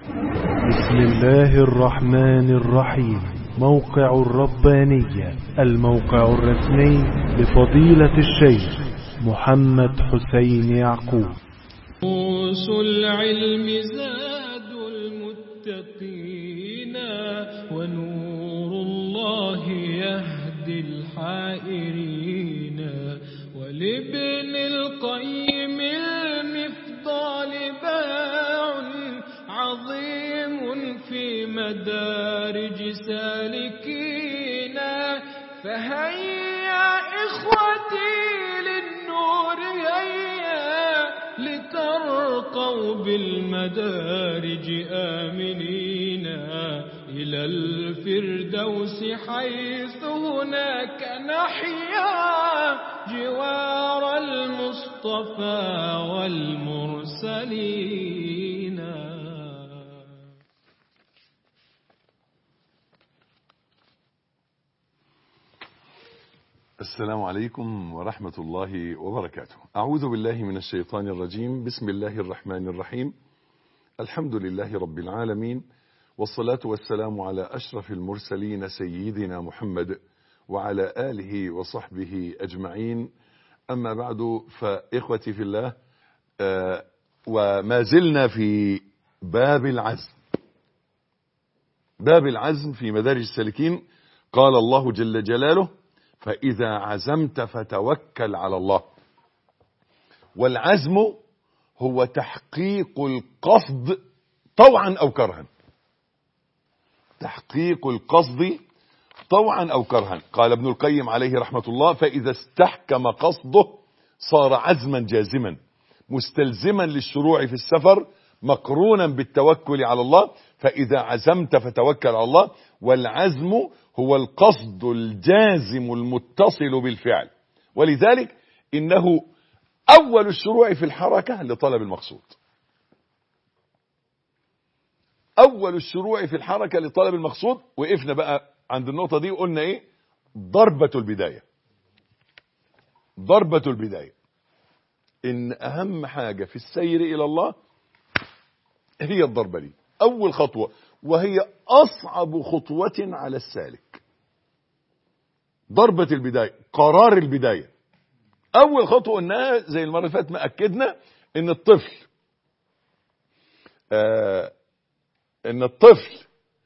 بسم الله الرحمن الرحيم موقع الربانية الموقع الرسمي لفضيلة الشيخ محمد حسين يعقوب دروس العلم زاد المتقين ونور الله يهدي الحائرين ولابن القيم المفضال باع عظيم في مدارج سالكين فهيا إخوتي للنور هيا لترقوا بالمدارج آمنين إلى الفردوس حيث هناك نحيا جوار المصطفى والمرسلين السلام عليكم ورحمة الله وبركاته أعوذ بالله من الشيطان الرجيم بسم الله الرحمن الرحيم الحمد لله رب العالمين والصلاة والسلام على أشرف المرسلين سيدنا محمد وعلى آله وصحبه أجمعين أما بعد فإخوتي في الله آه وما زلنا في باب العزم باب العزم في مدارج السالكين قال الله جل جلاله فإذا عزمت فتوكل على الله والعزم هو تحقيق القصد طوعا أو كرها تحقيق القصد طوعا أو كرها قال ابن القيم عليه رحمة الله فإذا استحكم قصده صار عزما جازما مستلزما للشروع في السفر مقرونا بالتوكل على الله فإذا عزمت فتوكل على الله والعزم هو القصد الجازم المتصل بالفعل ولذلك إنه أول الشروع في الحركة لطلب المقصود أول الشروع في الحركة لطلب المقصود وقفنا بقى عند النقطة دي وقلنا إيه ضربة البداية ضربة البداية إن أهم حاجة في السير إلى الله هي الضربة دي أول خطوة وهي أصعب خطوة على السالك ضربة البداية قرار البداية أول خطوة إنها زي المرة اللي فاتت ما أكدنا إن الطفل آه إن الطفل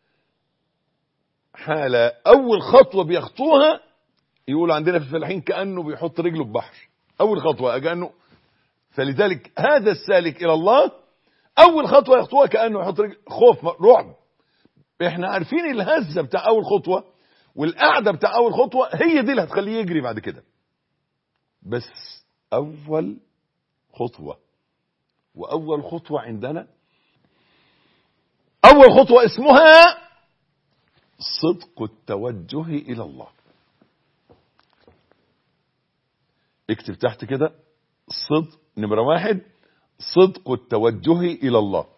حالة أول خطوة بيخطوها يقول عندنا في الفلاحين كأنه بيحط رجله في بحر أول خطوة كأنه فلذلك هذا السالك إلى الله أول خطوة يخطوها كأنه يحط رجل خوف رعب احنا عارفين الهزة بتاع أول خطوة والقعدة بتاع أول خطوة هي دي اللي هتخليه يجري بعد كده بس أول خطوة وأول خطوة عندنا أول خطوة اسمها صدق التوجه إلى الله اكتب تحت كده صدق نمرة واحد صدق التوجه إلى الله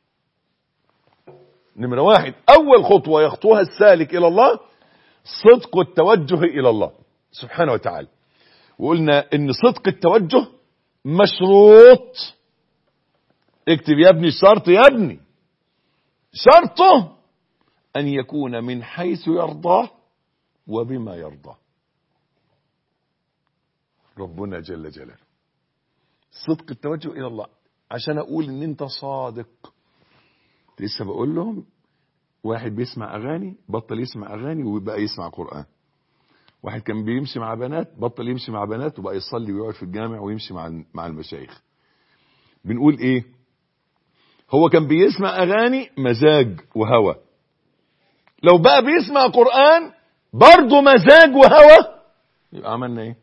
نمرة واحد أول خطوة يخطوها السالك إلى الله صدق التوجه إلى الله سبحانه وتعالى وقلنا إن صدق التوجه مشروط اكتب يا ابني الشرط يا ابني شرطه أن يكون من حيث يرضاه وبما يرضاه ربنا جل جلاله صدق التوجه إلى الله عشان أقول إن أنت صادق لسه بقول لهم واحد بيسمع أغاني بطل يسمع أغاني وبقى يسمع قرآن واحد كان بيمشي مع بنات بطل يمشي مع بنات وبقى يصلي ويقعد في الجامع ويمشي مع مع المشايخ بنقول ايه هو كان بيسمع اغاني مزاج وهوى لو بقى بيسمع قرآن برضه مزاج وهوى يبقى عملنا ايه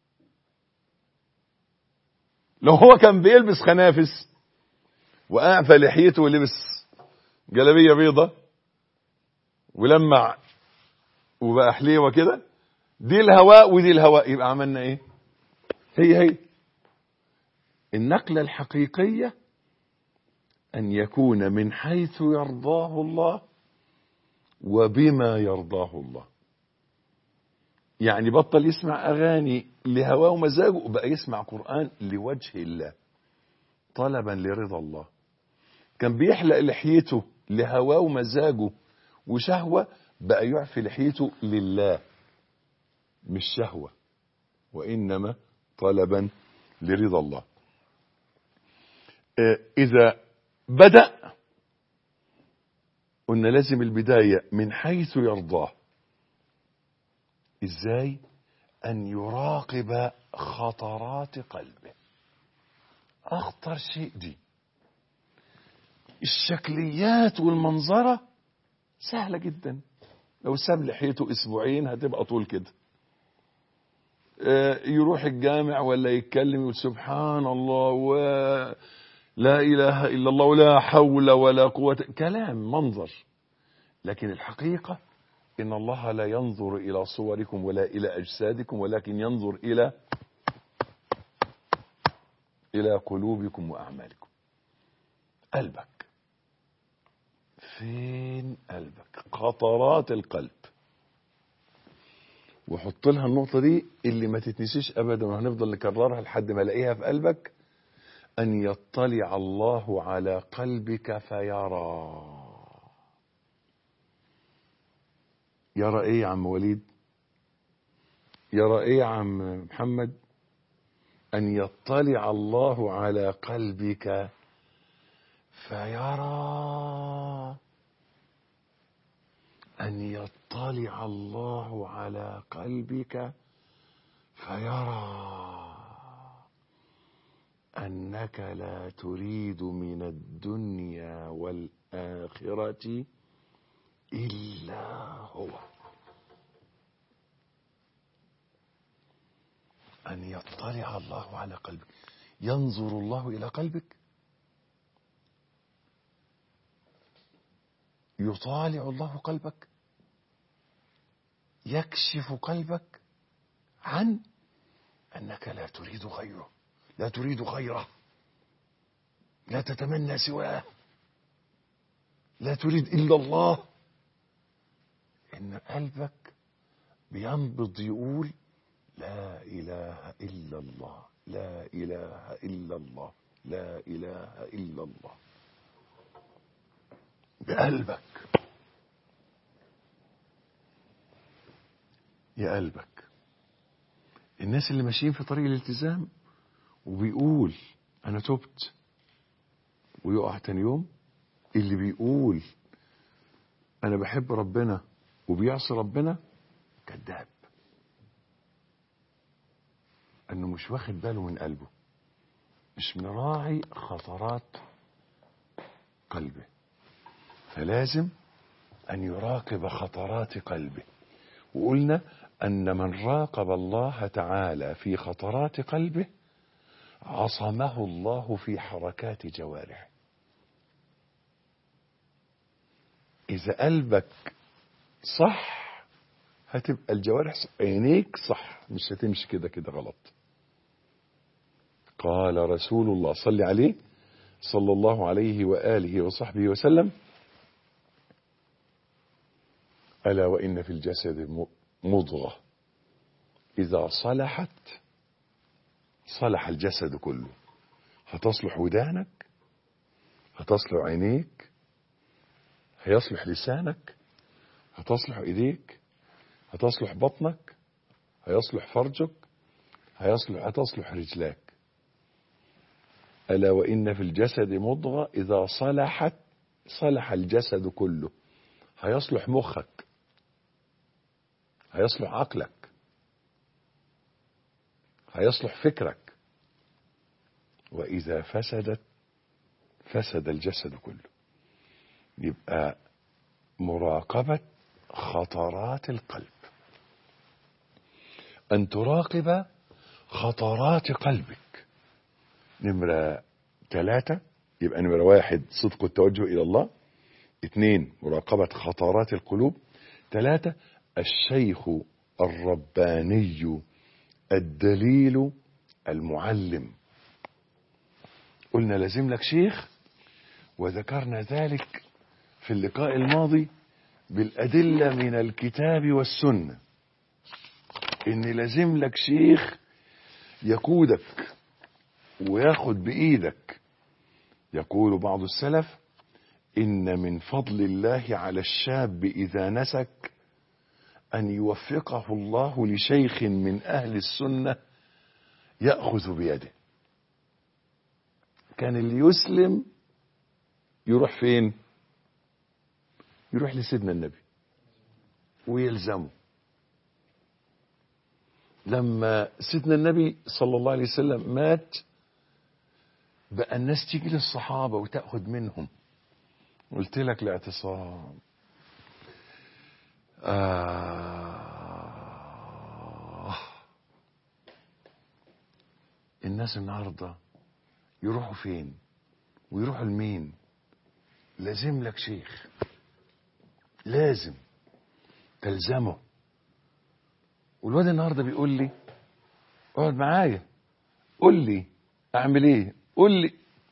لو هو كان بيلبس خنافس وأعفى لحيته ولبس جلابية بيضة ولمع وبقى حليوة كده دي الهواء ودي الهواء يبقى عملنا ايه هي هي النقلة الحقيقية أن يكون من حيث يرضاه الله وبما يرضاه الله يعني بطل يسمع أغاني لهواه ومزاجه وبقى يسمع قرآن لوجه الله طلبا لرضا الله كان بيحلق لحيته لهواه ومزاجه وشهوة بقى يعفي لحيته لله مش شهوة وإنما طلبا لرضا الله آه، إذا بدأ قلنا لازم البداية من حيث يرضاه إزاي أن يراقب خطرات قلبه أخطر شيء دي الشكليات والمنظرة سهلة جدا لو ساب لحيته أسبوعين هتبقى طول كده آه، يروح الجامع ولا يتكلم يقول سبحان الله ولا إله إلا الله ولا حول ولا قوة كلام منظر لكن الحقيقة إن الله لا ينظر إلى صوركم ولا إلى أجسادكم ولكن ينظر إلى إلى قلوبكم وأعمالكم قلبك فين قلبك خطرات القلب وحط لها النقطة دي اللي ما تتنسيش أبدا وهنفضل نكررها لحد ما الاقيها في قلبك أن يطلع الله على قلبك فيرى يرى إيه يا عم وليد يرى إيه يا عم محمد أن يطلع الله على قلبك فيرى أن يطلع الله على قلبك فيرى أنك لا تريد من الدنيا والآخرة إلا هو أن يطلع الله على قلبك ينظر الله إلى قلبك يطالع الله قلبك يكشف قلبك عن أنك لا تريد غيره لا تريد غيره لا تتمنى سواه لا تريد إلا الله إن قلبك بينبض يقول لا إله إلا الله لا إله إلا الله لا إله إلا الله بقلبك يا قلبك الناس اللي ماشيين في طريق الالتزام وبيقول انا تبت ويقع تاني يوم اللي بيقول انا بحب ربنا وبيعصي ربنا كذاب انه مش واخد باله من قلبه مش مراعي خطرات قلبه فلازم أن يراقب خطرات قلبه وقلنا أن من راقب الله تعالى في خطرات قلبه عصمه الله في حركات جوارحه إذا قلبك صح هتبقى الجوارح صح عينيك صح مش هتمشي كده كده غلط قال رسول الله صلى عليه صلى الله عليه وآله وصحبه وسلم ألا وإن في الجسد مضغة إذا صلحت صلح الجسد كله هتصلح ودانك هتصلح عينيك هيصلح لسانك هتصلح ايديك هتصلح بطنك هيصلح فرجك هيصلح هتصلح رجلاك ألا وإن في الجسد مضغة إذا صلحت صلح الجسد كله هيصلح مخك هيصلح عقلك هيصلح فكرك وإذا فسدت فسد الجسد كله يبقى مراقبة خطرات القلب أن تراقب خطرات قلبك نمرة ثلاثة يبقى نمرة واحد صدق التوجه إلى الله اثنين مراقبة خطرات القلوب ثلاثة الشيخ الرباني الدليل المعلم قلنا لازم لك شيخ وذكرنا ذلك في اللقاء الماضي بالأدلة من الكتاب والسنة إن لازم لك شيخ يقودك وياخد بإيدك يقول بعض السلف إن من فضل الله على الشاب إذا نسك أن يوفقه الله لشيخ من أهل السنة يأخذ بيده كان اللي يسلم يروح فين يروح لسيدنا النبي ويلزمه لما سيدنا النبي صلى الله عليه وسلم مات بقى الناس تيجي للصحابة وتأخذ منهم قلت لك الاعتصام آه الناس النهاردة يروحوا فين ويروحوا لمين لازم لك شيخ لازم تلزمه والواد النهارده بيقول لي اقعد معايا قول لي اعمل ايه قول لي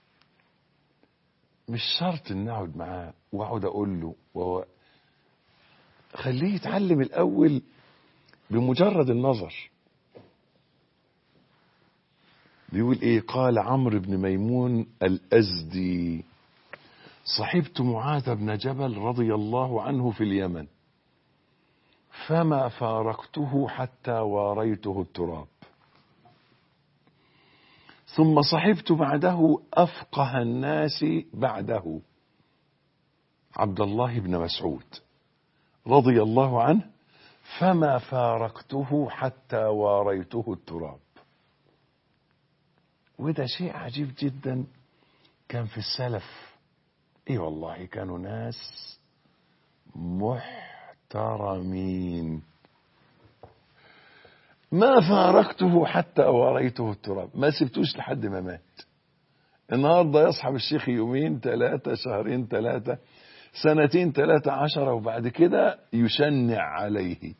مش شرط ان اقعد معاه واقعد اقول له وهو خليه يتعلم الاول بمجرد النظر بيقول ايه قال عمرو بن ميمون الازدي صحبت معاذ بن جبل رضي الله عنه في اليمن فما فارقته حتى واريته التراب ثم صحبت بعده افقه الناس بعده عبد الله بن مسعود رضي الله عنه فما فارقته حتى واريته التراب وده شيء عجيب جدا كان في السلف اي والله كانوا ناس محترمين ما فارقته حتى وريته التراب ما سبتوش لحد ما مات النهارده يصحب الشيخ يومين ثلاثة شهرين ثلاثة سنتين ثلاثة عشرة وبعد كده يشنع عليه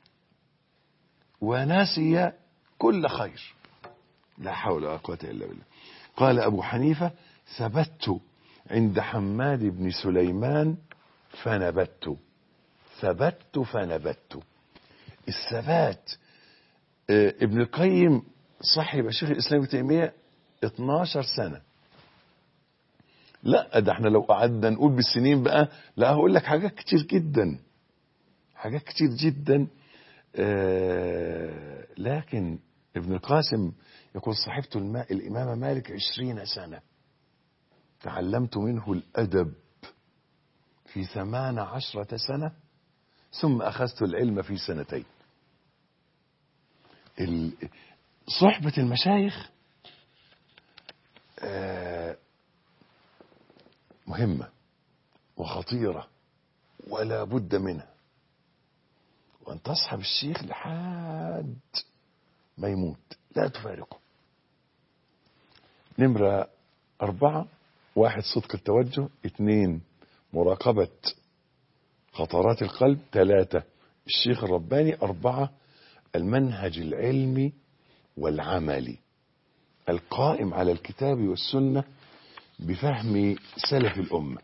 ونسي كل خير لا حول ولا قوة إلا بالله قال أبو حنيفة ثبت عند حماد بن سليمان فنبت ثبت فنبت الثبات آه، ابن القيم صاحب الشيخ الإسلام ابن تيمية 12 سنة لا ده احنا لو قعدنا نقول بالسنين بقى لا هقول لك حاجات كتير جدا حاجات كتير جدا آه لكن ابن القاسم يقول صاحبت الماء الإمام مالك عشرين سنة تعلمت منه الأدب في ثمان عشرة سنة ثم أخذت العلم في سنتين ال- صحبة المشايخ آه، مهمة وخطيرة ولا بد منها وأن تصحب الشيخ لحد ما يموت لا تفارقه نمرة أربعة واحد صدق التوجه اثنين مراقبة خطرات القلب ثلاثة الشيخ الرباني أربعة المنهج العلمي والعملي القائم على الكتاب والسنة بفهم سلف الأمة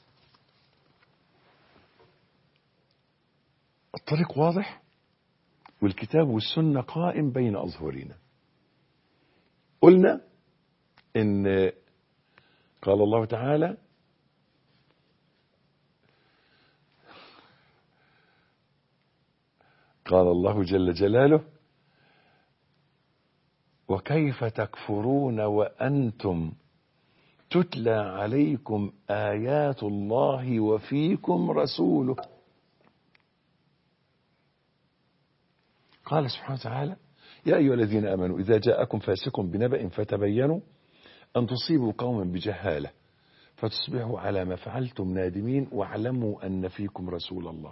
الطريق واضح والكتاب والسنة قائم بين أظهرنا قلنا إن قال الله تعالى قال الله جل جلاله وكيف تكفرون وأنتم تتلى عليكم آيات الله وفيكم رسوله قال سبحانه وتعالى يا أيها الذين آمنوا إذا جاءكم فاسق بنبأ فتبينوا أن تصيبوا قوما بجهالة فتصبحوا على ما فعلتم نادمين واعلموا أن فيكم رسول الله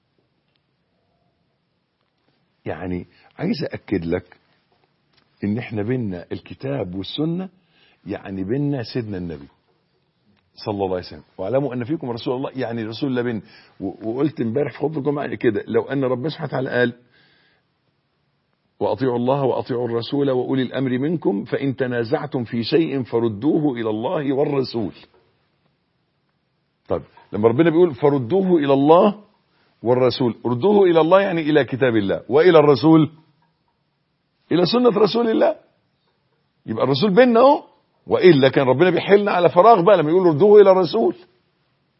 يعني عايز أكد لك إن إحنا بينا الكتاب والسنة يعني بينا سيدنا النبي صلى الله عليه وسلم واعلموا أن فيكم رسول الله يعني رسول الله بين و- وقلت امبارح في خطبة الجمعة كده لو أن ربنا سبحانه وتعالى قال وأطيعوا الله وأطيعوا الرسول وأولي الأمر منكم فإن تنازعتم في شيء فردوه إلى الله والرسول طب لما ربنا بيقول فردوه إلى الله والرسول ردوه إلى الله يعني إلى كتاب الله وإلى الرسول إلى سنة رسول الله يبقى الرسول بيننا اهو وإلا كان ربنا بيحلنا على فراغ بقى لما يقول ردوه إلى الرسول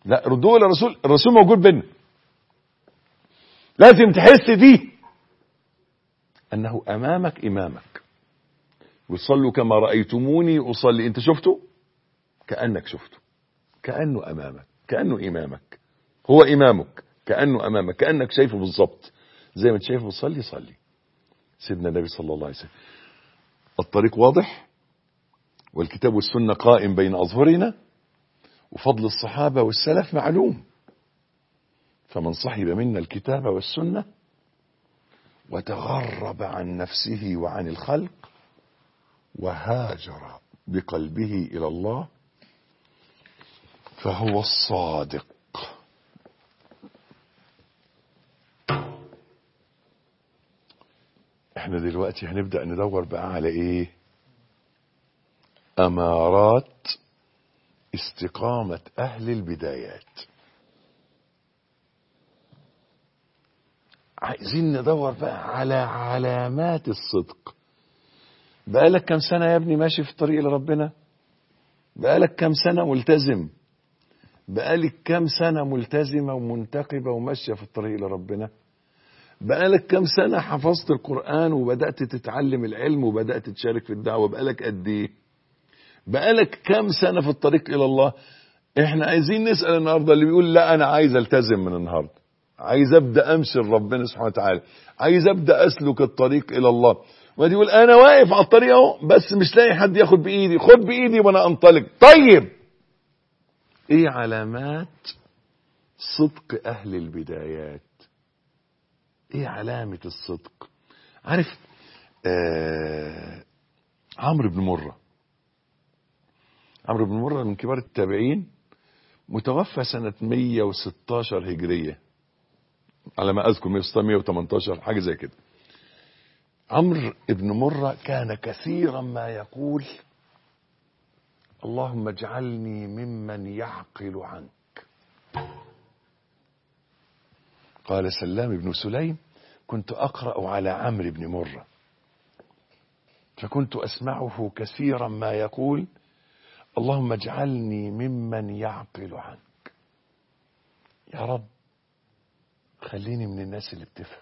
لا ردوه للرسول الرسول موجود بينا لازم تحس دي انه امامك امامك وصلوا كما رايتموني اصلي انت شفته كانك شفته كانه امامك كانه امامك هو امامك كانه امامك كانك شايفه بالظبط زي ما انت شايفه بتصلي صلي سيدنا النبي صلى الله عليه وسلم الطريق واضح والكتاب والسنه قائم بين اظهرنا وفضل الصحابه والسلف معلوم فمن صحب منا الكتاب والسنه وتغرب عن نفسه وعن الخلق وهاجر بقلبه الى الله فهو الصادق احنا دلوقتي هنبدأ ندور بقى على ايه امارات استقامة اهل البدايات عايزين ندور بقى على علامات الصدق بقالك كم سنة يا ابني ماشي في الطريق لربنا بقالك كم سنة ملتزم بقالك كم سنة ملتزمة ومنتقبة وماشية في الطريق لربنا بقالك كم سنة حفظت القرآن وبدأت تتعلم العلم وبدأت تشارك في الدعوة بقالك قد ايه بقالك كم سنة في الطريق إلى الله احنا عايزين نسأل النهاردة اللي بيقول لا أنا عايز ألتزم من النهاردة عايز أبدأ أمشي لربنا سبحانه وتعالى عايز أبدأ أسلك الطريق إلى الله ودي يقول أنا واقف على الطريق أهو بس مش لاقي حد ياخد بإيدي خد بإيدي وأنا أنطلق طيب إيه علامات صدق أهل البدايات ايه علامة الصدق عارف آه عمرو بن مرة عمرو بن مرة من كبار التابعين متوفى سنة 116 هجرية على ما أذكر 118 حاجة زي كده عمرو بن مرة كان كثيرا ما يقول اللهم اجعلني ممن يعقل عنك قال سلام بن سليم كنت أقرأ على عمرو بن مرة فكنت أسمعه كثيرا ما يقول اللهم اجعلني ممن يعقل عنك يا رب خليني من الناس اللي بتفهم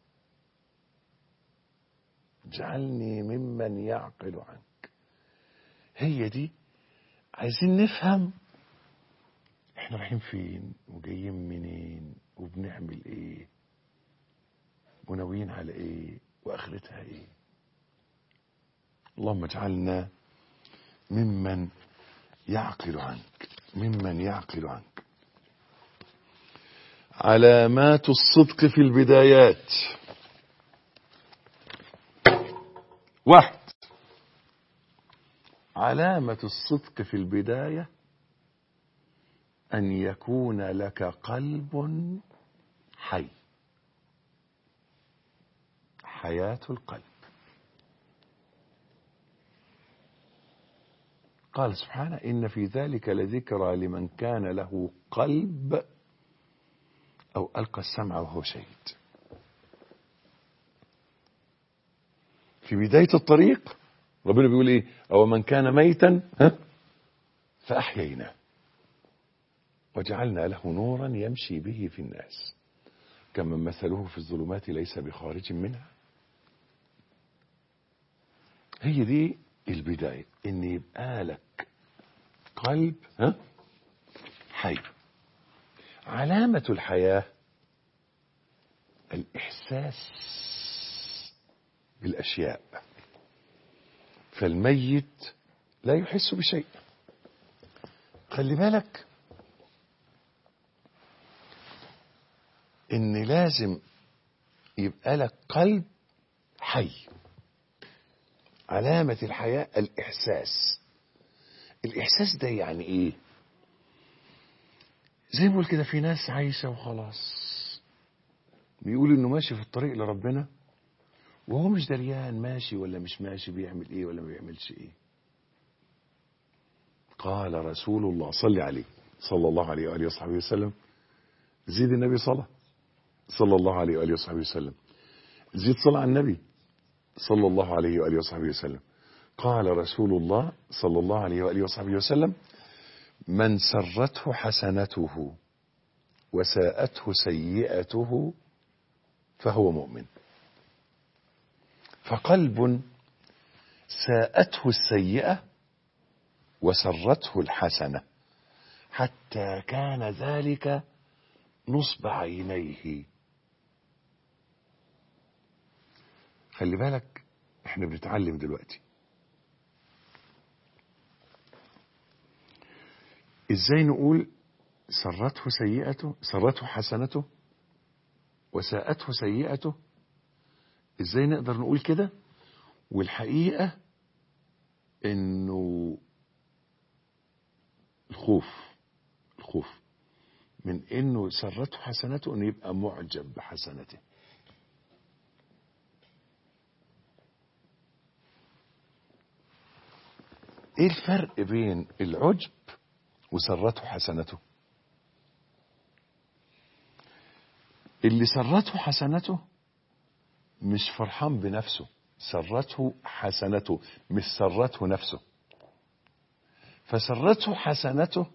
اجعلني ممن يعقل عنك هي دي عايزين نفهم احنا رايحين فين وجايين منين وبنعمل ايه وناويين على ايه واخرتها ايه اللهم اجعلنا ممن يعقل عنك ممن يعقل عنك علامات الصدق في البدايات واحد علامة الصدق في البداية أن يكون لك قلب حي حياة القلب قال سبحانه إن في ذلك لذكرى لمن كان له قلب أو ألقى السمع وهو شهيد في بداية الطريق ربنا بيقول إيه أو من كان ميتا ها فأحييناه وجعلنا له نورا يمشي به في الناس كمن مثله في الظلمات ليس بخارج منها هي دي البداية ان يبقى لك قلب ها حي علامة الحياة الإحساس بالأشياء فالميت لا يحس بشيء خلي بالك ان لازم يبقى لك قلب حي علامة الحياة الإحساس الإحساس ده يعني إيه زي ما بقول كده في ناس عايشة وخلاص بيقول إنه ماشي في الطريق لربنا وهو مش دريان ماشي ولا مش ماشي بيعمل إيه ولا ما بيعملش إيه قال رسول الله صلي عليه صلى الله عليه وآله وصحبه وسلم زيد النبي صلى صلى الله عليه وآله وصحبه وسلم زيد صلى على النبي صلى الله عليه وآله وصحبه وسلم قال رسول الله صلى الله عليه وآله وصحبه وسلم من سرته حسنته وساءته سيئته فهو مؤمن فقلب ساءته السيئة وسرته الحسنة حتى كان ذلك نصب عينيه خلي بالك احنا بنتعلم دلوقتي ازاي نقول سرته سيئته سرته حسنته وساءته سيئته ازاي نقدر نقول كده والحقيقة انه الخوف الخوف من انه سرته حسنته انه يبقى معجب بحسنته ايه الفرق بين العجب وسرته حسنته اللي سرته حسنته مش فرحان بنفسه سرته حسنته مش سرته نفسه فسرته حسنته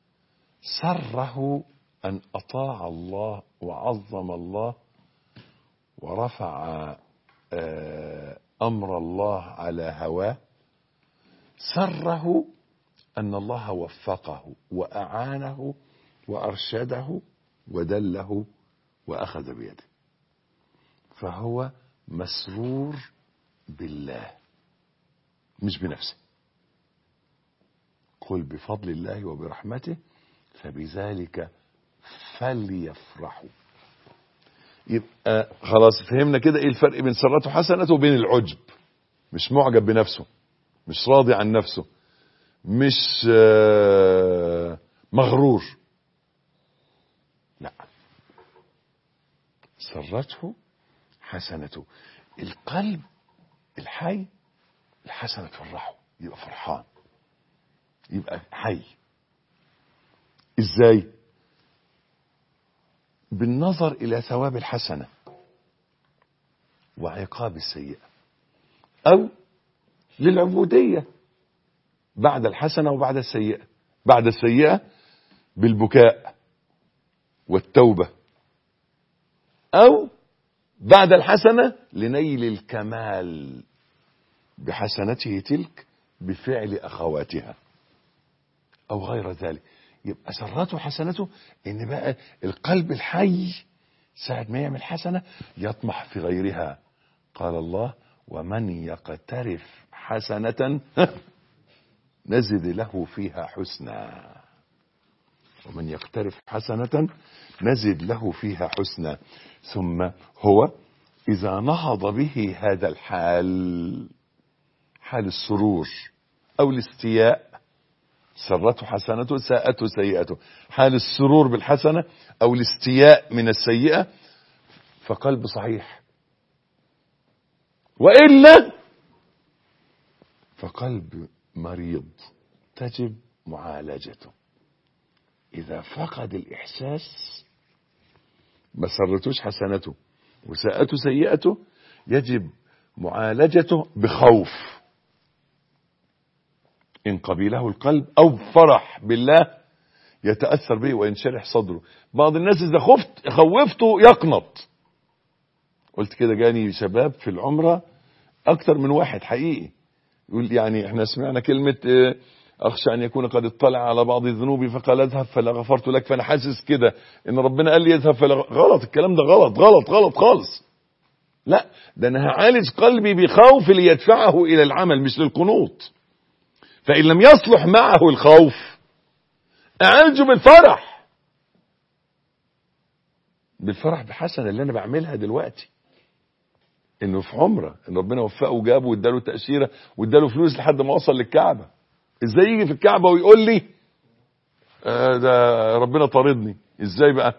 سره أن أطاع الله وعظم الله ورفع آه، أمر الله على هواه سره أن الله وفقه وأعانه وأرشده ودله وأخذ بيده فهو مسرور بالله مش بنفسه قل بفضل الله وبرحمته فبذلك فليفرحوا يبقى خلاص فهمنا كده ايه الفرق بين سرته حسنته وبين العجب مش معجب بنفسه مش راضي عن نفسه مش آه، مغرور لا سرته حسنته القلب الحي الحسنة تفرحه يبقى فرحان يبقى حي ازاي بالنظر الى ثواب الحسنة وعقاب السيئة او للعبودية بعد الحسنة وبعد السيئة بعد السيئة بالبكاء والتوبة او بعد الحسنة لنيل الكمال بحسنته تلك بفعل أخواتها أو غير ذلك يبقى سرته حسنته إن بقى القلب الحي ساعة ما يعمل حسنة يطمح في غيرها قال الله ومن يقترف حسنة نزد له فيها حسنا ومن يقترف حسنة نزد له فيها حسنا ثم هو إذا نهض به هذا الحال حال السرور أو الاستياء سرته حسنته ساءته سيئته حال السرور بالحسنة أو الاستياء من السيئة فقلب صحيح وإلا فقلب مريض تجب معالجته إذا فقد الإحساس ما سرتوش حسنته وساءته سيئته يجب معالجته بخوف إن قبيله القلب أو فرح بالله يتأثر به وينشرح صدره بعض الناس إذا خفت خوفته يقنط قلت كده جاني شباب في العمرة أكتر من واحد حقيقي يقول يعني احنا سمعنا كلمة اه أخشى أن يكون قد اطلع على بعض الذنوب فقال اذهب فلا غفرت لك فأنا حاسس كده إن ربنا قال لي اذهب فلا غلط الكلام ده غلط غلط غلط خالص لا ده أنا هعالج قلبي بخوف ليدفعه إلى العمل مش للقنوط فإن لم يصلح معه الخوف أعالجه بالفرح بالفرح بحسنة اللي أنا بعملها دلوقتي إنه في عمرة إن ربنا وفقه وجابه واداله تأشيرة واداله فلوس لحد ما وصل للكعبة إزاي يجي في الكعبة ويقول لي آه ده ربنا طاردني إزاي بقى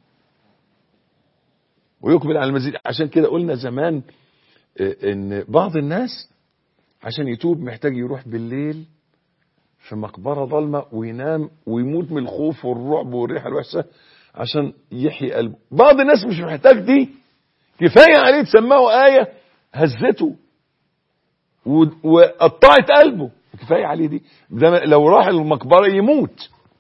ويقبل على المزيد عشان كده قلنا زمان آه إن بعض الناس عشان يتوب محتاج يروح بالليل في مقبرة ظلمة وينام ويموت من الخوف والرعب والريحة الوحشة عشان يحيي قلبه بعض الناس مش محتاج دي كفاية عليه تسمعه آية هزته وقطعت قلبه كفاية عليه دي ده لو راح المقبرة يموت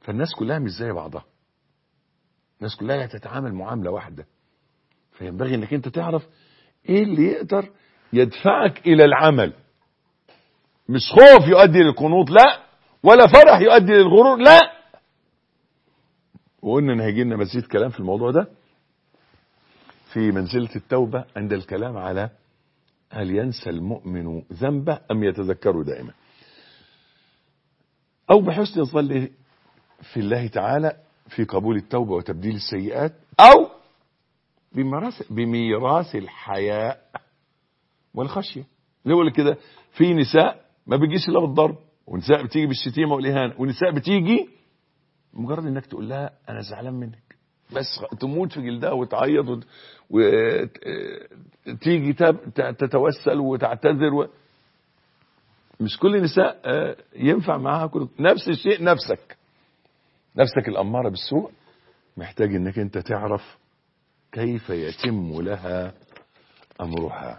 فالناس كلها مش زي بعضها الناس كلها لا تتعامل معاملة واحدة فينبغي انك انت تعرف ايه اللي يقدر يدفعك الى العمل مش خوف يؤدي للقنوط لا ولا فرح يؤدي للغرور لا وقلنا ان هيجي لنا مزيد كلام في الموضوع ده في منزلة التوبة عند الكلام على هل ينسى المؤمن ذنبه أم يتذكره دائما أو بحسن الظن في الله تعالى في قبول التوبة وتبديل السيئات أو بميراث بميراث الحياء والخشية اللي هو كده في نساء ما بيجيش إلا بالضرب ونساء بتيجي بالشتيمة والإهانة ونساء بتيجي مجرد إنك تقول لها أنا زعلان منك بس تموت في جلدها وتعيط وت... وتيجي تب... تتوسل وتعتذر و... مش كل النساء ينفع معاها كل نفس الشيء نفسك نفسك الأمارة بالسوء محتاج انك انت تعرف كيف يتم لها أمرها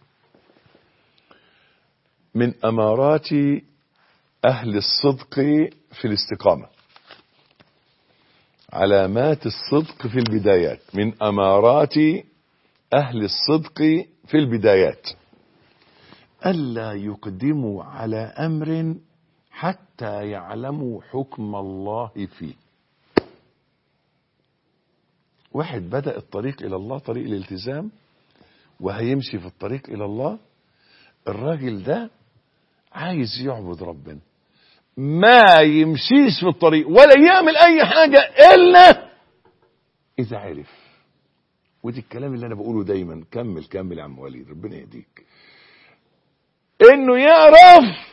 من أمارات أهل الصدق في الاستقامة علامات الصدق في البدايات من أمارات أهل الصدق في البدايات ألا يقدموا على أمر حتى يعلموا حكم الله فيه واحد بدأ الطريق إلى الله طريق الالتزام وهيمشي في الطريق إلى الله الراجل ده عايز يعبد ربنا ما يمشيش في الطريق ولا يعمل أي حاجة إلا إذا عرف ودي الكلام اللي أنا بقوله دايما كمل كمل يا عم وليد ربنا يهديك إنه يعرف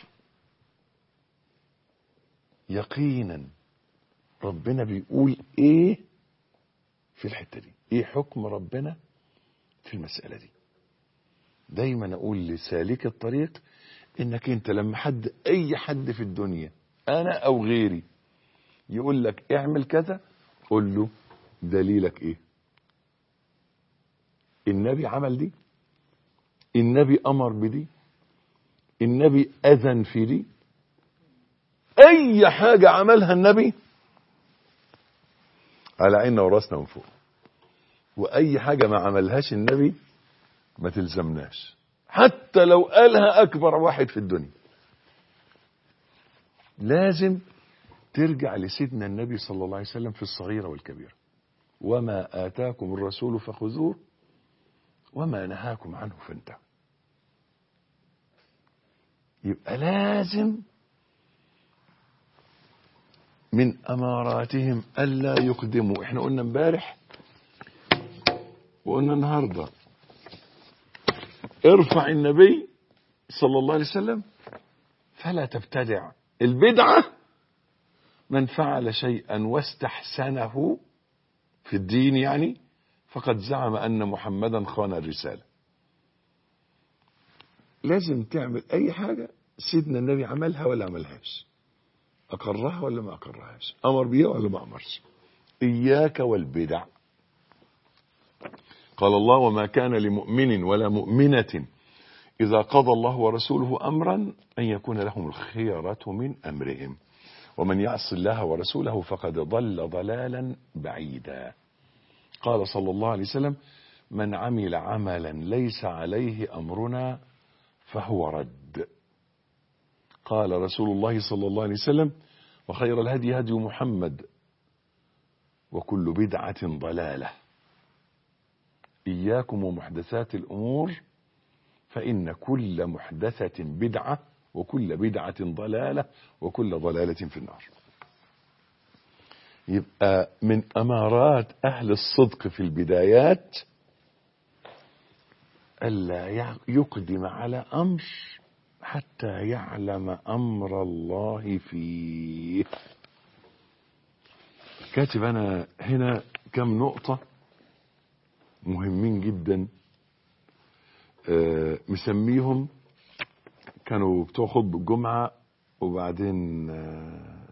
يقينا ربنا بيقول إيه في الحتة دي إيه حكم ربنا في المسألة دي دايما أقول لسالك الطريق إنك أنت لما حد أي حد في الدنيا أنا أو غيري يقول لك اعمل كذا قول له دليلك إيه النبي عمل دي النبي أمر بدي النبي أذن في دي أي حاجة عملها النبي على عيننا وراسنا من فوق وأي حاجة ما عملهاش النبي ما تلزمناش حتى لو قالها أكبر واحد في الدنيا لازم ترجع لسيدنا النبي صلى الله عليه وسلم في الصغيرة والكبيرة وما آتاكم الرسول فخذوه وما نهاكم عنه فانتهوا يبقى لازم من أماراتهم ألا يقدموا احنا قلنا امبارح وقلنا النهارده ارفع النبي صلى الله عليه وسلم فلا تبتدع البدعة من فعل شيئا واستحسنه في الدين يعني فقد زعم أن محمدا خان الرسالة لازم تعمل أي حاجة سيدنا النبي عملها ولا عملهاش أقرها ولا ما أقرهاش أمر بيها ولا ما أمرش إياك والبدع قال الله وما كان لمؤمن ولا مؤمنة إذا قضى الله ورسوله أمرا أن يكون لهم الخيرة من أمرهم ومن يعص الله ورسوله فقد ضل ضلالا بعيدا قال صلى الله عليه وسلم من عمل عملا ليس عليه أمرنا فهو رد قال رسول الله صلى الله عليه وسلم وخير الهدي هدي محمد وكل بدعة ضلالة إياكم ومحدثات الأمور فإن كل محدثة بدعة وكل بدعة ضلالة وكل ضلالة في النار يبقى من أمارات أهل الصدق في البدايات ألا يقدم على أمر حتى يعلم أمر الله فيه كاتب أنا هنا كم نقطة مهمين جدا آه مسميهم كانوا بتوع خطب الجمعة وبعدين آه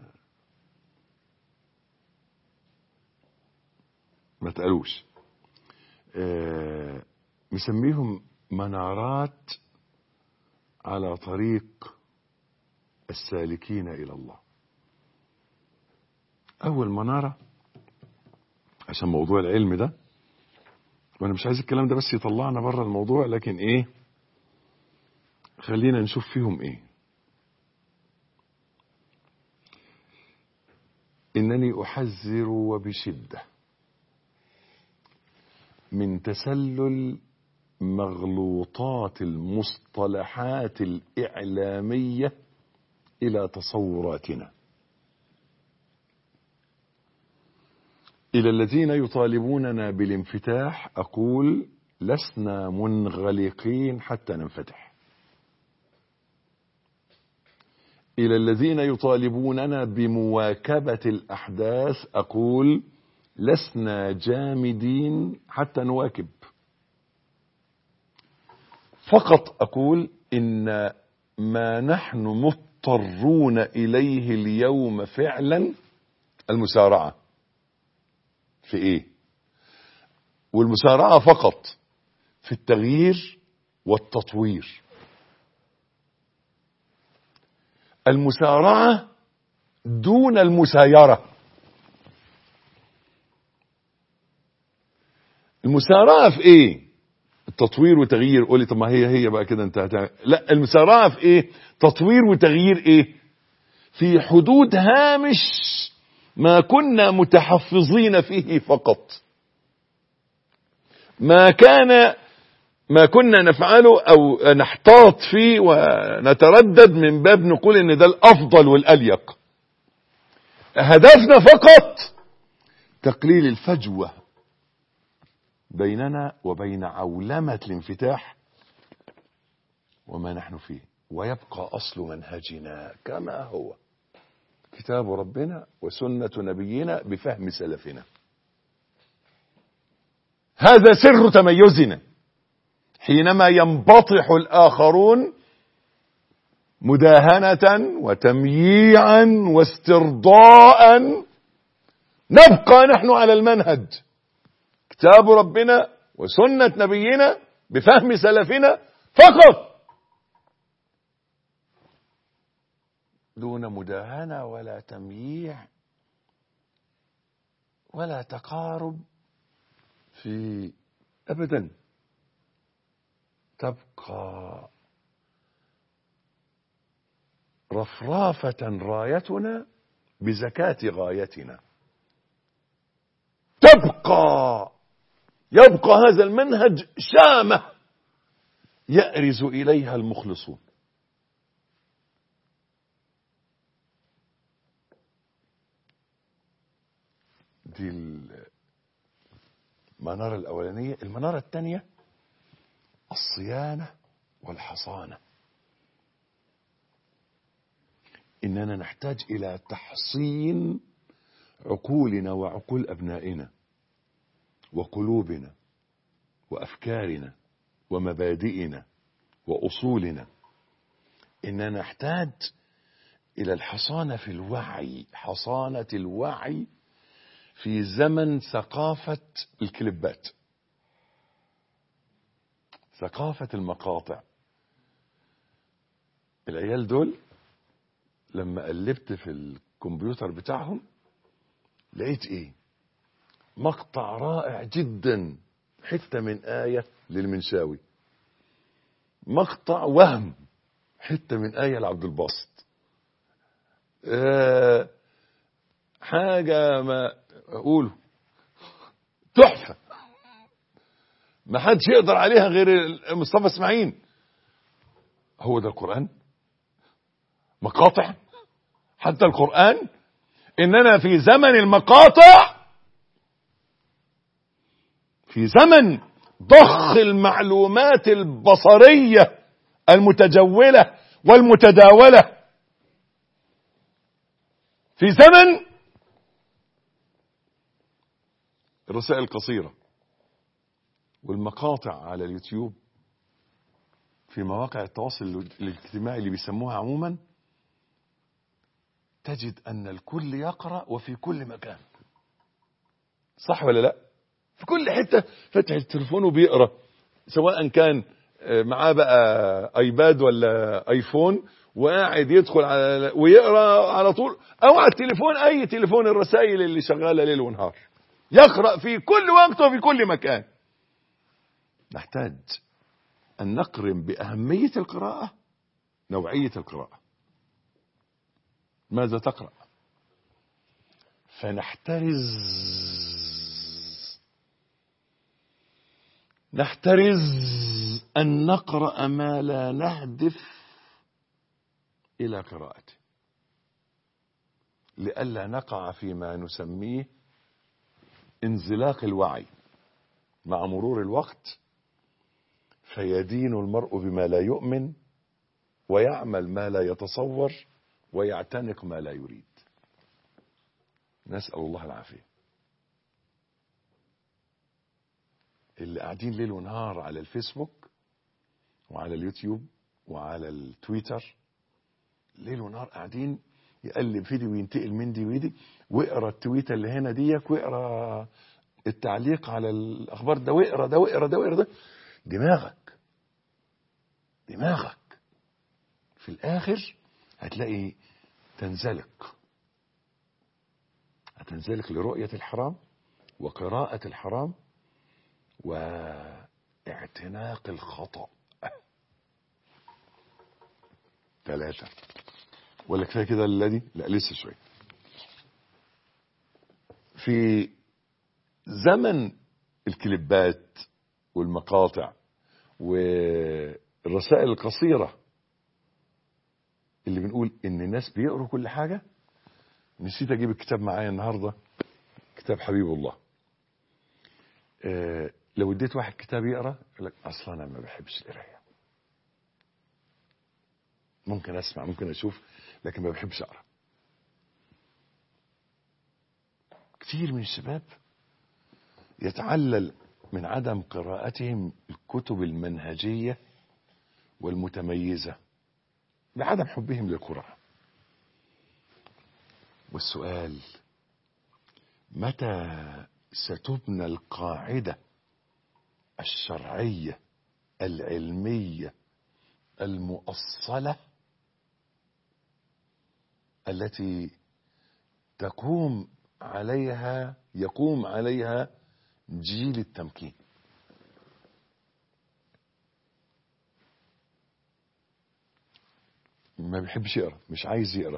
ما تقالوش آه مسميهم منارات على طريق السالكين إلى الله أول منارة عشان موضوع العلم ده وأنا مش عايز الكلام ده بس يطلعنا بره الموضوع لكن إيه خلينا نشوف فيهم إيه إنني أحذر وبشدة من تسلل مغلوطات المصطلحات الإعلامية إلى تصوراتنا إلى الذين يطالبوننا بالانفتاح أقول لسنا منغلقين حتى ننفتح إلى الذين يطالبوننا بمواكبة الأحداث أقول لسنا جامدين حتى نواكب فقط أقول إن ما نحن مضطرون إليه اليوم فعلا المسارعة في إيه والمسارعة فقط في التغيير والتطوير المسارعة دون المسايرة المسارعة في ايه التطوير وتغيير قولي طب ما هي هي بقى كده انت هتعمل لا المسارعة في ايه تطوير وتغيير ايه في حدود هامش ما كنا متحفظين فيه فقط ما كان ما كنا نفعله او نحتاط فيه ونتردد من باب نقول ان ده الافضل والاليق هدفنا فقط تقليل الفجوة بيننا وبين عولمة الانفتاح وما نحن فيه ويبقى أصل منهجنا كما هو كتاب ربنا وسنة نبينا بفهم سلفنا هذا سر تميزنا حينما ينبطح الآخرون مداهنة وتمييعا واسترضاء نبقى نحن على المنهج كتاب ربنا وسنة نبينا بفهم سلفنا فقط دون مداهنة ولا تمييع ولا تقارب في أبدا تبقى رفرافة رايتنا بزكاة غايتنا تبقى يبقى هذا المنهج شامة يأرز إليها المخلصون دي المنارة الأولانية المنارة الثانية الصيانة والحصانة إننا نحتاج إلى تحصين عقولنا وعقول أبنائنا وقلوبنا وأفكارنا ومبادئنا وأصولنا إننا نحتاج إلى الحصانة في الوعي حصانة الوعي في زمن ثقافة الكليبات ثقافة المقاطع العيال دول لما قلبت في الكمبيوتر بتاعهم لقيت ايه مقطع رائع جدا حتة من آية للمنشاوي مقطع وهم حتة من آية لعبد الباسط أه حاجة ما أقوله تحفة ما حدش يقدر عليها غير مصطفى اسماعيل هو ده القرآن مقاطع حتى القرآن إننا في زمن المقاطع في زمن ضخ المعلومات البصرية المتجولة والمتداولة في زمن الرسائل القصيرة والمقاطع على اليوتيوب في مواقع التواصل الاجتماعي اللي بيسموها عموما تجد أن الكل يقرأ وفي كل مكان صح ولا لا في كل حتة فتح التليفون وبيقرأ سواء كان معاه بقى ايباد ولا ايفون وقاعد يدخل على ويقرا على طول او على التليفون اي تليفون الرسائل اللي شغاله ليل ونهار يقرا في كل وقت وفي كل مكان نحتاج ان نقرن باهميه القراءه نوعيه القراءه ماذا تقرا فنحترز نحترز ان نقرا ما لا نهدف الى قراءته لئلا نقع فيما نسميه انزلاق الوعي مع مرور الوقت فيدين المرء بما لا يؤمن ويعمل ما لا يتصور ويعتنق ما لا يريد نسأل الله العافية اللي قاعدين ليل ونهار على الفيسبوك وعلى اليوتيوب وعلى التويتر ليل ونهار قاعدين يقلب فيديو وينتقل من دي ودي واقرا التويته اللي هنا ديك واقرا التعليق على الاخبار ده واقرا ده واقرا ده واقرا ده دماغك دماغك في الاخر هتلاقي تنزلق هتنزلق لرؤية الحرام وقراءة الحرام واعتناق الخطأ ثلاثة ولا كفاية كده الذي لا لسه شوية في زمن الكليبات والمقاطع والرسائل القصيرة اللي بنقول ان الناس بيقروا كل حاجة نسيت اجيب الكتاب معايا النهاردة كتاب حبيب الله آه لو اديت واحد كتاب يقرا يقول لك اصلا انا ما بحبش القرايه ممكن اسمع ممكن اشوف لكن ما بحبش اقرا كتير من الشباب يتعلل من عدم قراءتهم الكتب المنهجيه والمتميزه لعدم حبهم للقران والسؤال متى ستبنى القاعده الشرعيه العلميه المؤصله التي تقوم عليها يقوم عليها جيل التمكين ما بيحبش يقرا مش عايز يقرا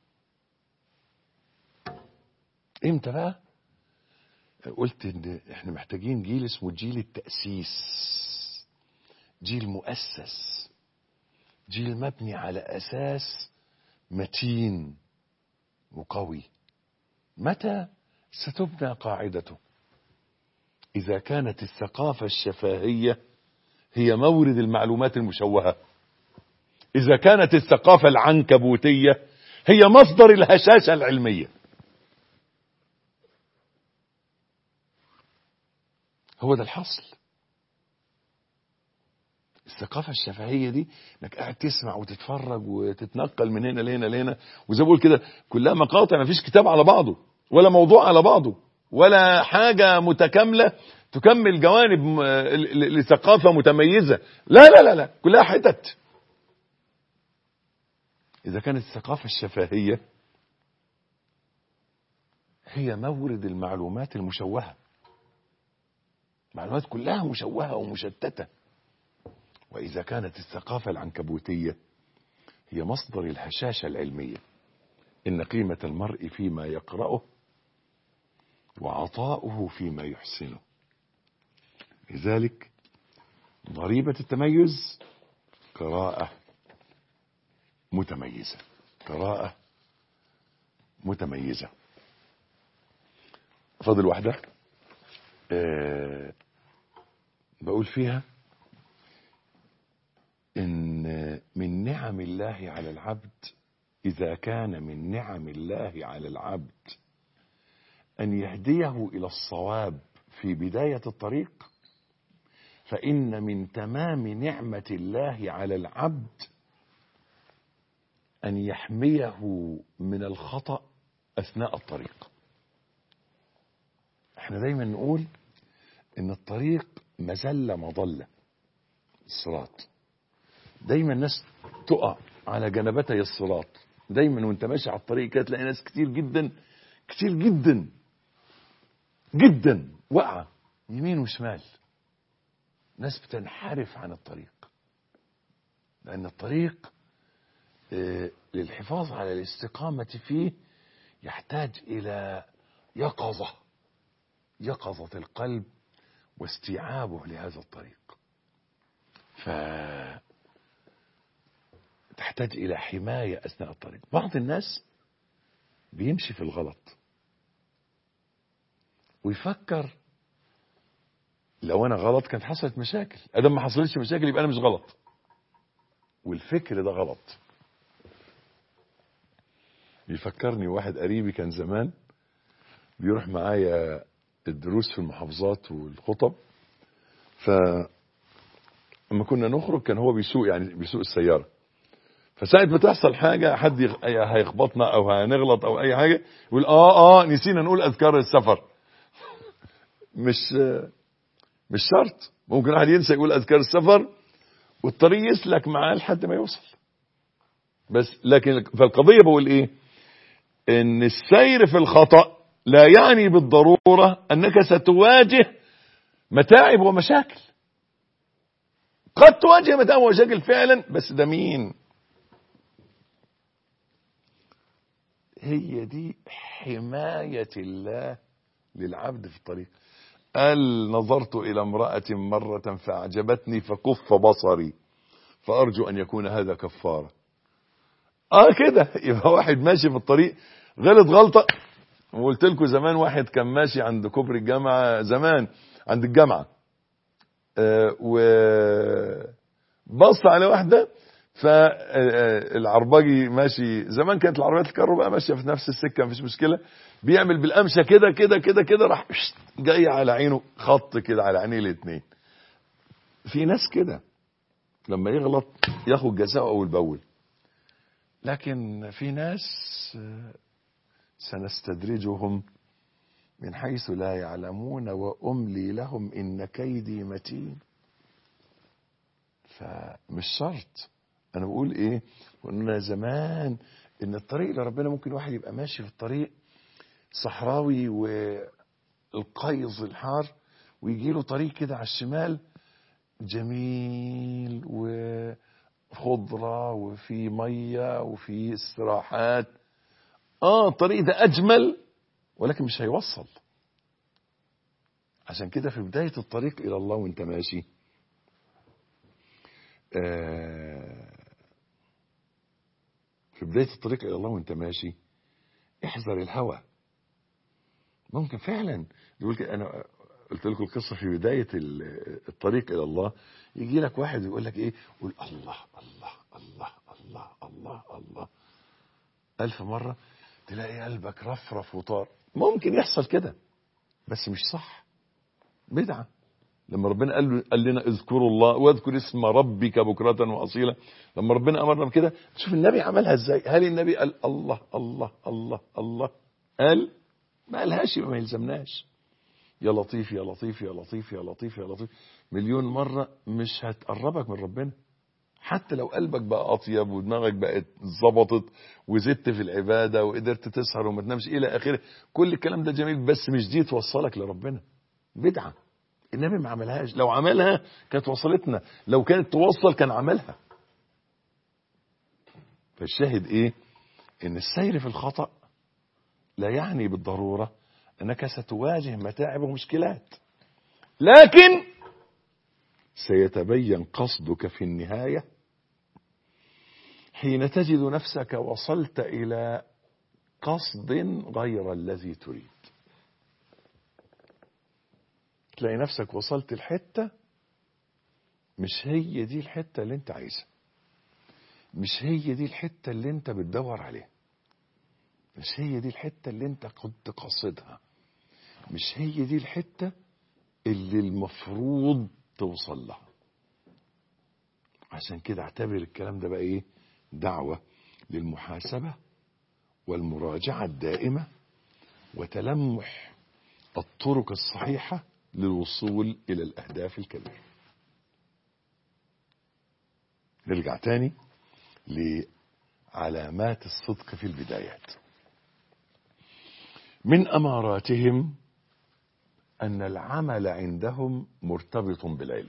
امتى بقى قلت ان احنا محتاجين جيل اسمه جيل التأسيس جيل مؤسس جيل مبني على اساس متين وقوي متى ستبنى قاعدته اذا كانت الثقافه الشفاهيه هي مورد المعلومات المشوهه اذا كانت الثقافه العنكبوتيه هي مصدر الهشاشه العلميه هو ده الحصل الثقافة الشفهية دي انك قاعد تسمع وتتفرج وتتنقل من هنا لهنا لهنا وزي ما بقول كده كلها مقاطع ما فيش كتاب على بعضه ولا موضوع على بعضه ولا حاجة متكاملة تكمل جوانب م- ل- ل- لثقافة متميزة لا لا لا لا كلها حتت إذا كانت الثقافة الشفهية هي مورد المعلومات المشوهة معلومات كلها مشوهة ومشتتة وإذا كانت الثقافة العنكبوتية هي مصدر الهشاشة العلمية إن قيمة المرء فيما يقرأه وعطاؤه فيما يحسنه لذلك ضريبة التميز قراءة متميزة قراءة متميزة فاضل واحدة آه بقول فيها إن من نعم الله على العبد إذا كان من نعم الله على العبد أن يهديه إلى الصواب في بداية الطريق فإن من تمام نعمة الله على العبد أن يحميه من الخطأ أثناء الطريق احنا دايما نقول ان الطريق مزلة مضلة الصراط دايما الناس تقع على جنبتي الصراط دايما وانت ماشي على الطريق كده تلاقي ناس كتير جدا كتير جدا جدا واقعه يمين وشمال ناس بتنحرف عن الطريق لان الطريق آه، للحفاظ على الاستقامه فيه يحتاج الى يقظه يقظه القلب واستيعابه لهذا الطريق ف تحتاج إلى حماية أثناء الطريق بعض الناس بيمشي في الغلط ويفكر لو أنا غلط كانت حصلت مشاكل أدام ما حصلتش مشاكل يبقى أنا مش غلط والفكر ده غلط بيفكرني واحد قريبي كان زمان بيروح معايا الدروس في المحافظات والخطب ف لما كنا نخرج كان هو بيسوق يعني بيسوق السياره فساعة ما تحصل حاجة حد يخ- هيخبطنا أو هنغلط أو أي حاجة يقول آه آه نسينا نقول أذكار السفر مش مش شرط ممكن واحد ينسى يقول أذكار السفر والطريق يسلك معاه لحد ما يوصل بس لكن فالقضية بقول إيه إن السير في الخطأ لا يعني بالضرورة أنك ستواجه متاعب ومشاكل قد تواجه متاعب ومشاكل فعلا بس ده مين هي دي حماية الله للعبد في الطريق قال نظرت إلى امرأة مرة فأعجبتني فكف بصري فأرجو أن يكون هذا كفارة اه كده يبقى واحد ماشي في الطريق غلط غلطة وقلت لكم زمان واحد كان ماشي عند كوبري الجامعة زمان عند الجامعة آه و بص على واحدة فالعرباجي ماشي زمان كانت العربيات الكهرباء بقى ماشيه في نفس السكه مفيش مشكله بيعمل بالقمشه كده كده كده كده راح شت جاي على عينه خط كده على عينيه الاثنين في ناس كده لما يغلط ياخد جزاءه اول باول لكن في ناس آه، سنستدرجهم من حيث لا يعلمون واملي لهم ان كيدي متين فمش شرط انا بقول ايه قلنا زمان ان الطريق لربنا ممكن واحد يبقى ماشي في الطريق صحراوي والقيظ الحار ويجي له طريق كده على الشمال جميل وخضرة وفي مية وفي استراحات اه الطريق ده اجمل ولكن مش هيوصل عشان كده في بداية الطريق الى الله وانت ماشي آه، في بداية الطريق إلى الله وأنت ماشي احذر الهوى ممكن فعلا يقول كده أنا قلت لكم القصة في بداية ال- الطريق إلى الله يجي لك واحد يقول لك إيه قول الله الله الله الله الله الله ألف مرة تلاقي قلبك رفرف وطار ممكن يحصل كده بس مش صح بدعة لما ربنا قال, له قال لنا اذكروا الله واذكر اسم ربك بكرة وأصيلا لما ربنا أمرنا بكده شوف النبي عملها ازاي هل النبي قال الله الله الله الله قال ما قالهاش يبقى ما يلزمناش يا لطيف يا لطيف يا لطيف يا لطيف يا لطيف مليون مرة مش هتقربك من ربنا حتى لو قلبك بقى أطيب ودماغك بقت ظبطت وزدت في العبادة وقدرت تسهر وما تنامش إلى آخره كل الكلام ده جميل بس مش دي توصلك لربنا بدعة النبي ما عملهاش لو عملها كانت وصلتنا لو كانت توصل كان عملها فالشاهد ايه ان السير في الخطأ لا يعني بالضرورة انك ستواجه متاعب ومشكلات لكن سيتبين قصدك في النهاية حين تجد نفسك وصلت الى قصد غير الذي تريد تلاقي نفسك وصلت الحتة مش هي دي الحتة اللي انت عايزها مش هي دي الحتة اللي انت بتدور عليها مش هي دي الحتة اللي انت كنت قاصدها مش هي دي الحتة اللي المفروض توصل لها عشان كده اعتبر الكلام ده بقى ايه دعوة للمحاسبة والمراجعة الدائمة وتلمح الطرق الصحيحة للوصول إلى الأهداف الكبيرة نرجع تاني علامات الصدق في البدايات من اماراتهم ان العمل عندهم مرتبط بالعلم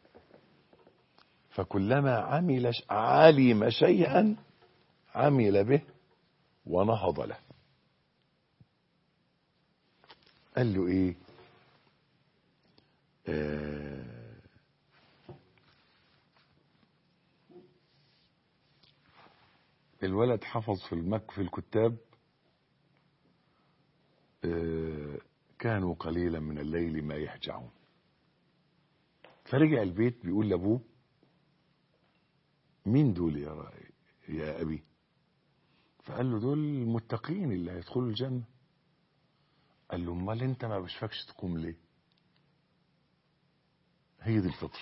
فكلما عمل علم شيئا عمل به ونهض له قال له ايه آه الولد حفظ في المك في الكتاب آه كانوا قليلا من الليل ما يهجعون فرجع البيت بيقول لابوه مين دول يا رأي يا ابي فقال له دول المتقين اللي هيدخلوا الجنه قال له امال انت ما بشفكش تقوم ليه هي دي الفطره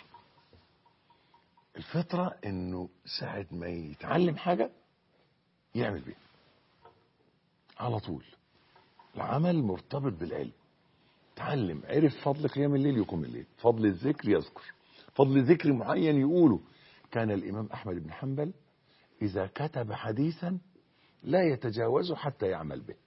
الفطره انه ساعه ما يتعلم حاجه يعمل بيها على طول العمل مرتبط بالعلم تعلم عرف فضل قيام الليل يقوم الليل فضل الذكر يذكر فضل ذكر معين يقوله كان الامام احمد بن حنبل اذا كتب حديثا لا يتجاوزه حتى يعمل به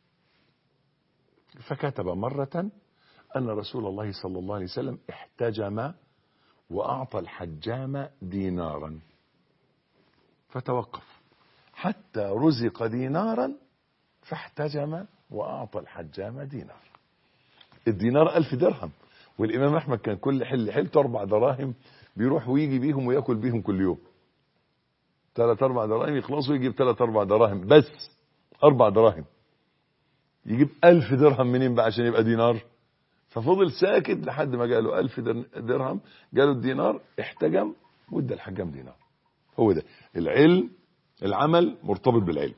فكتب مرة أن رسول الله صلى الله عليه وسلم احتجم وأعطى الحجام دينارا فتوقف حتى رزق دينارا فاحتجم وأعطى الحجام دينار الدينار ألف درهم والإمام أحمد كان كل حل حلته أربع دراهم بيروح ويجي بيهم ويأكل بيهم كل يوم ثلاث أربع دراهم يخلصوا يجيب ثلاث أربع دراهم بس أربع دراهم يجيب ألف درهم منين بقى عشان يبقى دينار ففضل ساكت لحد ما جاله ألف درهم جاله الدينار احتجم وادى الحجام دينار هو ده العلم العمل مرتبط بالعلم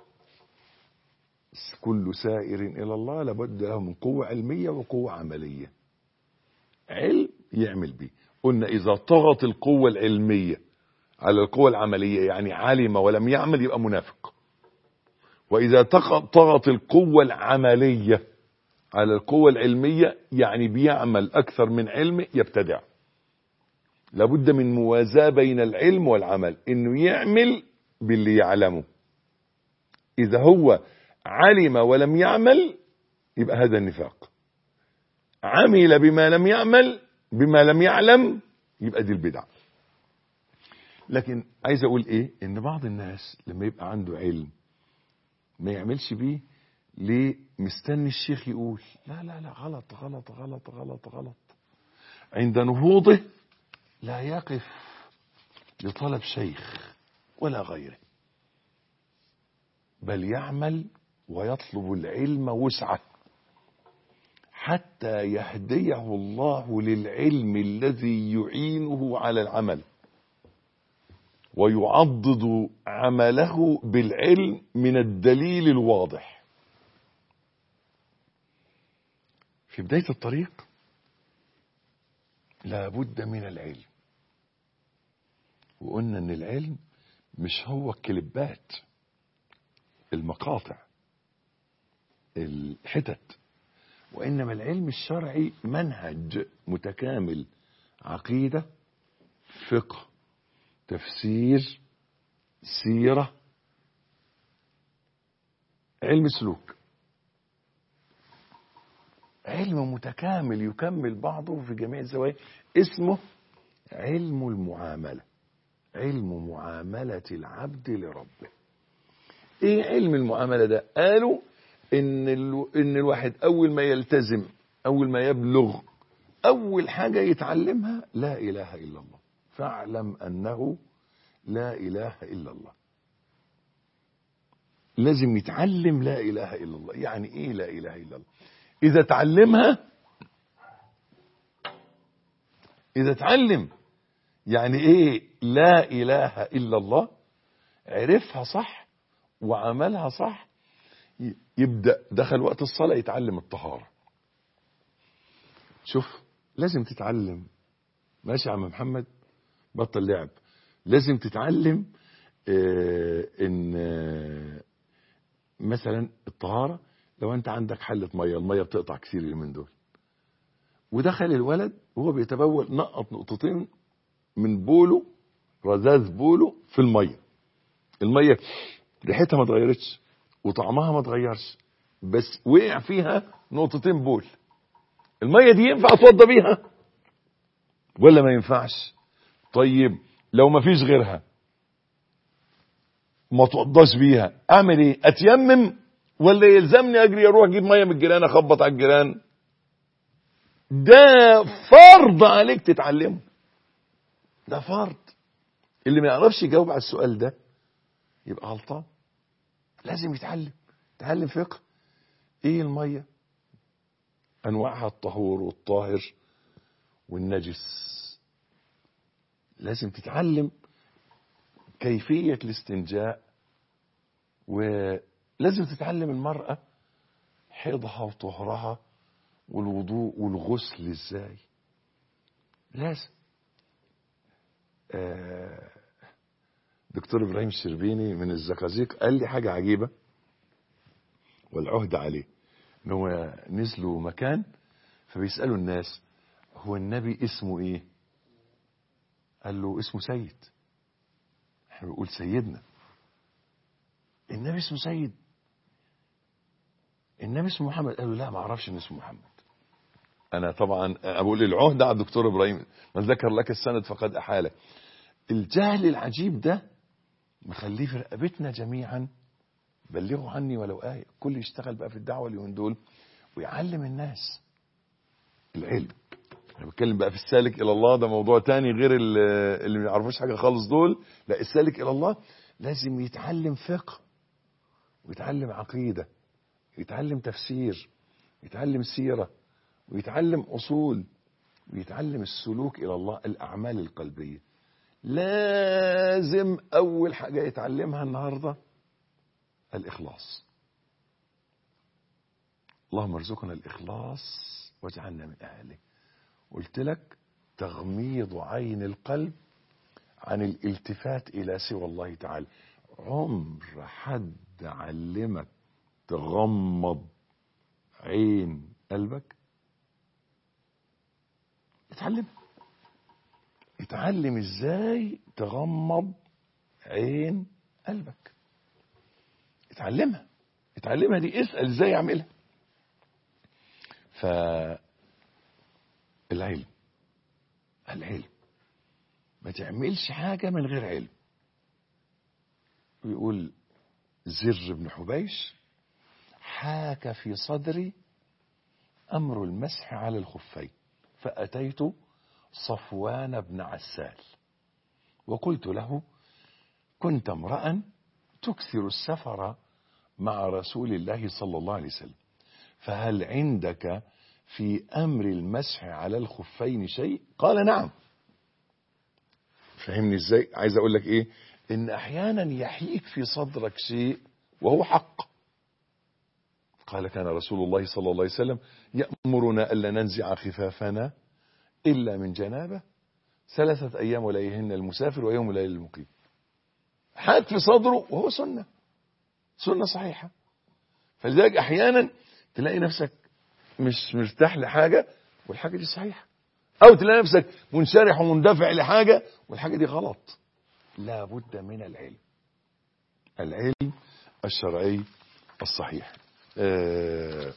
كل سائر إلى الله لابد له من قوة علمية وقوة عملية علم يعمل بيه قلنا إذا طغت القوة العلمية على القوة العملية يعني علم ولم يعمل يبقى منافق وإذا طغت القوة العملية على القوة العلمية يعني بيعمل أكثر من علم يبتدع لابد من موازاة بين العلم والعمل إنه يعمل باللي يعلمه إذا هو علم ولم يعمل يبقى هذا النفاق عمل بما لم يعمل بما لم يعلم يبقى دي البدع لكن عايز اقول ايه ان بعض الناس لما يبقى عنده علم ما يعملش بيه ليه مستني الشيخ يقول لا لا لا غلط غلط غلط غلط غلط عند نهوضه لا يقف لطلب شيخ ولا غيره بل يعمل ويطلب العلم وسعه حتى يهديه الله للعلم الذي يعينه على العمل ويعضد عمله بالعلم من الدليل الواضح في بداية الطريق لابد من العلم وقلنا ان العلم مش هو الكليبات المقاطع الحتت وإنما العلم الشرعي منهج متكامل عقيدة فقه تفسير سيرة علم سلوك علم متكامل يكمل بعضه في جميع الزوايا اسمه علم المعاملة علم معاملة العبد لربه ايه علم المعاملة ده قالوا ان ال... ان الواحد اول ما يلتزم اول ما يبلغ اول حاجة يتعلمها لا اله الا الله فاعلم انه لا اله الا الله لازم يتعلم لا اله الا الله يعني ايه لا اله الا الله اذا تعلمها اذا تعلم يعني ايه لا اله الا الله عرفها صح وعملها صح يبدأ دخل وقت الصلاة يتعلم الطهارة شوف لازم تتعلم ماشي يا عم محمد بطل لعب لازم تتعلم اه ان اه مثلا الطهارة لو انت عندك حلة مية المية بتقطع كثير من دول ودخل الولد وهو بيتبول نقط نقطتين من بوله رذاذ بوله في المية المية ريحتها ما اتغيرتش وطعمها ما اتغيرش بس وقع فيها نقطتين بول الميه دي ينفع اتوضى بيها ولا ما ينفعش طيب لو ما فيش غيرها ما اتوضاش بيها اعمل ايه اتيمم ولا يلزمني اجري اروح اجيب ميه من الجيران اخبط على الجيران ده فرض عليك تتعلمه ده فرض اللي ما يعرفش يجاوب على السؤال ده يبقى غلطان لازم يتعلم يتعلم فقه ايه الميه انواعها الطهور والطاهر والنجس لازم تتعلم كيفية الاستنجاء ولازم تتعلم المرأة حيضها وطهرها والوضوء والغسل ازاي لازم آه، دكتور ابراهيم الشربيني من الزقازيق قال لي حاجة عجيبة والعهد عليه ان هو نزلوا مكان فبيسألوا الناس هو النبي اسمه ايه قال له اسمه سيد احنا بنقول سيدنا النبي اسمه سيد النبي اسمه محمد قال له لا ما اعرفش ان اسمه محمد انا طبعا اقول العهد على الدكتور ابراهيم من ذكر لك السند فقد احاله الجهل العجيب ده مخليه في رقبتنا جميعا بلغوا عني ولو آية كل يشتغل بقى في الدعوة اليومين دول ويعلم الناس العلم انا بتكلم بقى في السالك الى الله ده موضوع تاني غير ال- اللي ما يعرفوش حاجه خالص دول لا السالك الى الله لازم يتعلم فقه ويتعلم عقيده يتعلم تفسير يتعلم سيره ويتعلم اصول ويتعلم السلوك الى الله الاعمال القلبيه لازم اول حاجه يتعلمها النهارده الاخلاص اللهم ارزقنا الاخلاص واجعلنا من اهله قلت لك تغميض عين القلب عن الالتفات الى سوى الله تعالى عمر حد علمك تغمض عين قلبك اتعلم اتعلم ازاي تغمض عين قلبك اتعلمها اتعلمها دي اسأل ازاي اعملها ف العلم العلم ما تعملش حاجة من غير علم ويقول زر بن حبيش حاك في صدري أمر المسح على الخفين فأتيت صفوان بن عسال وقلت له كنت امرأ تكثر السفر مع رسول الله صلى الله عليه وسلم فهل عندك في أمر المسح على الخفين شيء قال نعم فهمني ازاي عايز اقول لك ايه ان احيانا يحيك في صدرك شيء وهو حق قال كان رسول الله صلى الله عليه وسلم يأمرنا ألا ننزع خفافنا إلا من جنابه ثلاثة أيام وليهن المسافر ويوم وليل المقيم حاك في صدره وهو سنة سنة صحيحة فلذلك أحيانا تلاقي نفسك مش مرتاح لحاجة والحاجة دي صحيحة أو تلاقي نفسك منشرح ومندفع لحاجة والحاجة دي غلط لا بد من العلم العلم الشرعي الصحيح آه،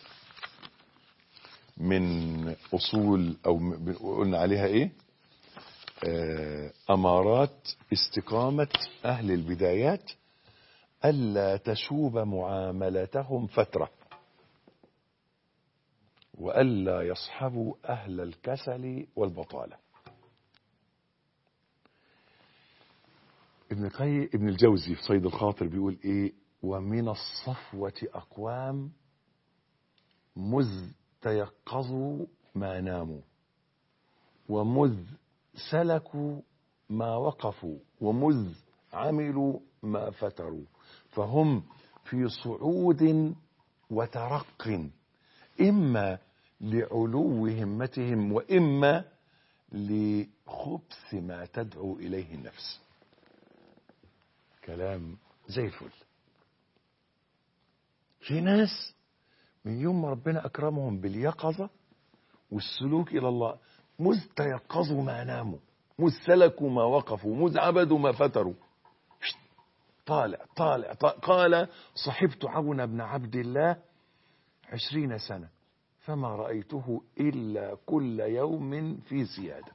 من أصول أو م- قلنا عليها إيه آه، أمارات استقامة أهل البدايات ألا تشوب معاملتهم فترة وألا يصحبوا أهل الكسل والبطالة ابن قي ابن الجوزي في صيد الخاطر بيقول ايه ومن الصفوة أقوام مذ تيقظوا ما ناموا ومذ سلكوا ما وقفوا ومذ عملوا ما فتروا فهم في صعود وترق إما لعلو همتهم وإما لخبث ما تدعو إليه النفس كلام زي الفل في ناس من يوم ما ربنا أكرمهم باليقظة والسلوك إلى الله مذ تيقظوا ما ناموا مذ سلكوا ما وقفوا مذ عبدوا ما فتروا شت. طالع طالع, طالع قال صحبت عون بن عبد الله عشرين سنة فما رأيته إلا كل يوم في زيادة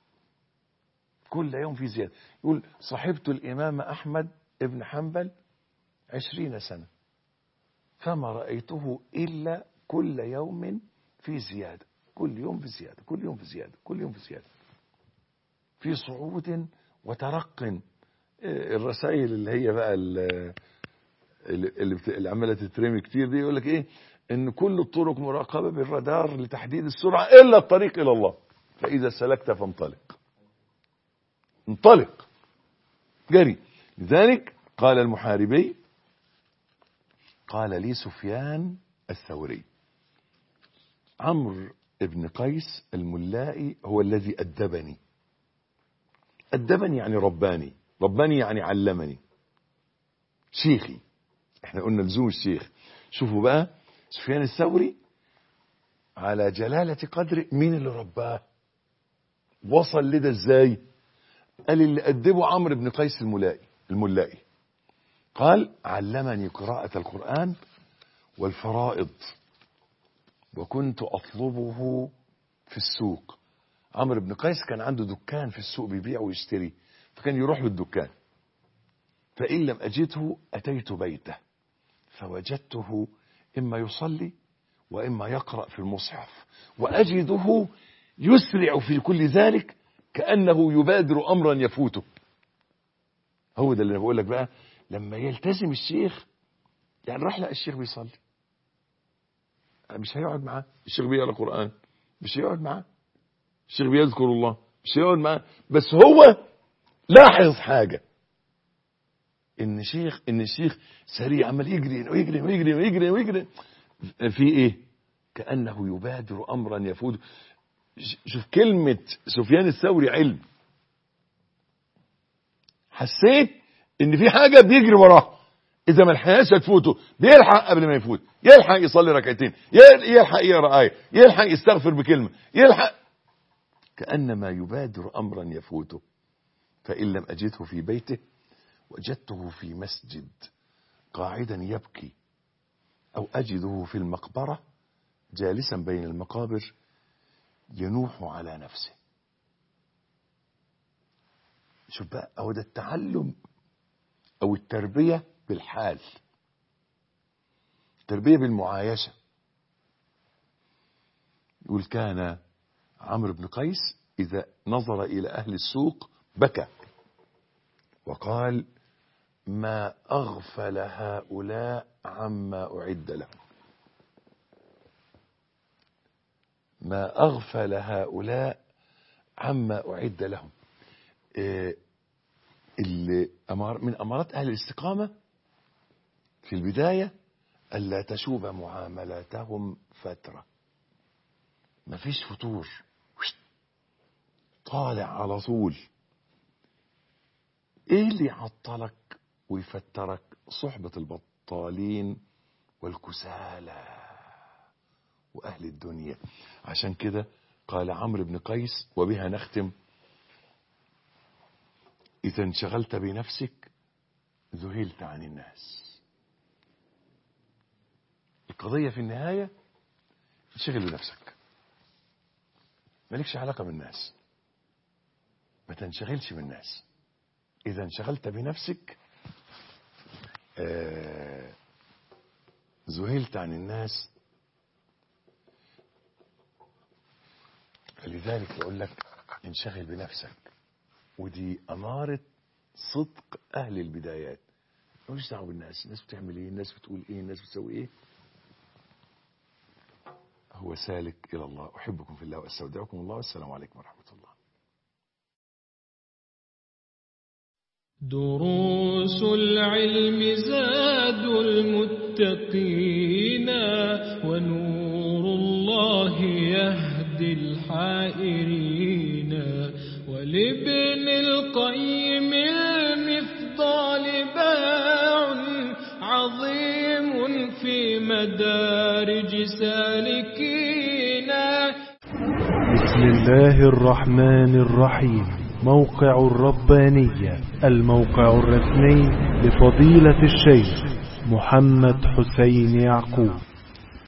كل يوم في زيادة يقول صحبت الإمام أحمد ابن حنبل عشرين سنة فما رأيته إلا كل يوم في زيادة كل يوم في زيادة كل يوم في زيادة كل يوم في زيادة في صعود وترق الرسائل اللي هي بقى اللي, اللي عماله تترمي كتير دي يقول لك ايه ان كل الطرق مراقبه بالرادار لتحديد السرعه الا الطريق الى الله فاذا سلكت فانطلق انطلق جري لذلك قال المحاربي قال لي سفيان الثوري عمرو بن قيس الملائي هو الذي أدبني أدبني يعني رباني رباني يعني علمني شيخي احنا قلنا لزوم الشيخ شوفوا بقى سفيان الثوري على جلالة قدر مين اللي رباه وصل لده ازاي قال اللي أدبه عمرو بن قيس الملائي الملائي قال علمني قراءة القرآن والفرائض وكنت أطلبه في السوق عمرو بن قيس كان عنده دكان في السوق بيبيع ويشتري فكان يروح له الدكان فإن لم أجده أتيت بيته فوجدته إما يصلي وإما يقرأ في المصحف وأجده يسرع في كل ذلك كأنه يبادر أمرا يفوته هو ده اللي أنا بقول لك بقى لما يلتزم الشيخ يعني راح لقى الشيخ بيصلي مش هيقعد معاه الشيخ بيقرا قرآن مش هيقعد معاه الشيخ بيذكر الله مش هيقعد معاه بس هو لاحظ حاجة ان شيخ ان الشيخ سريع عمال يجري ويجري ويجري ويجري ويجري في ايه كأنه يبادر امرا يفوت شوف كلمة سفيان الثوري علم حسيت ان في حاجة بيجري وراها اذا ما لحقهاش هتفوته بيلحق قبل ما يفوت يلحق يصلي ركعتين يلحق يقرا ايه يلحق يستغفر بكلمه يلحق كانما يبادر امرا يفوته فان لم اجده في بيته وجدته في مسجد قاعدا يبكي او اجده في المقبره جالسا بين المقابر ينوح على نفسه شوف بقى هو ده التعلم او التربيه بالحال التربية بالمعايشة يقول كان عمرو بن قيس إذا نظر إلى أهل السوق بكى وقال ما أغفل هؤلاء عما أعد لهم ما أغفل هؤلاء عما أعد لهم إيه اللي أمار من أمارات أهل الاستقامة في البداية ألا تشوب معاملاتهم فترة مفيش فتور طالع على طول ايه اللي يعطلك ويفترك صحبة البطالين والكسالى وأهل الدنيا عشان كده قال عمرو بن قيس وبها نختم إذا انشغلت بنفسك ذهلت عن الناس القضية في النهاية انشغل بنفسك مالكش علاقة بالناس ما تنشغلش بالناس إذا انشغلت بنفسك آه ذهلت عن الناس فلذلك يقول لك انشغل بنفسك ودي أمارة صدق أهل البدايات ملوش دعوه بالناس الناس بتعمل ايه الناس بتقول ايه الناس بتسوي ايه هو سالك إلى الله أحبكم في الله وأستودعكم الله والسلام عليكم ورحمة الله دروس العلم زاد المتقين ونور الله يهدي الحائرين ولابن القيم المفضال باع عظيم في مدارج سالكين بسم الله الرحمن الرحيم موقع الربانية الموقع الرسمي لفضيلة الشيخ محمد حسين يعقوب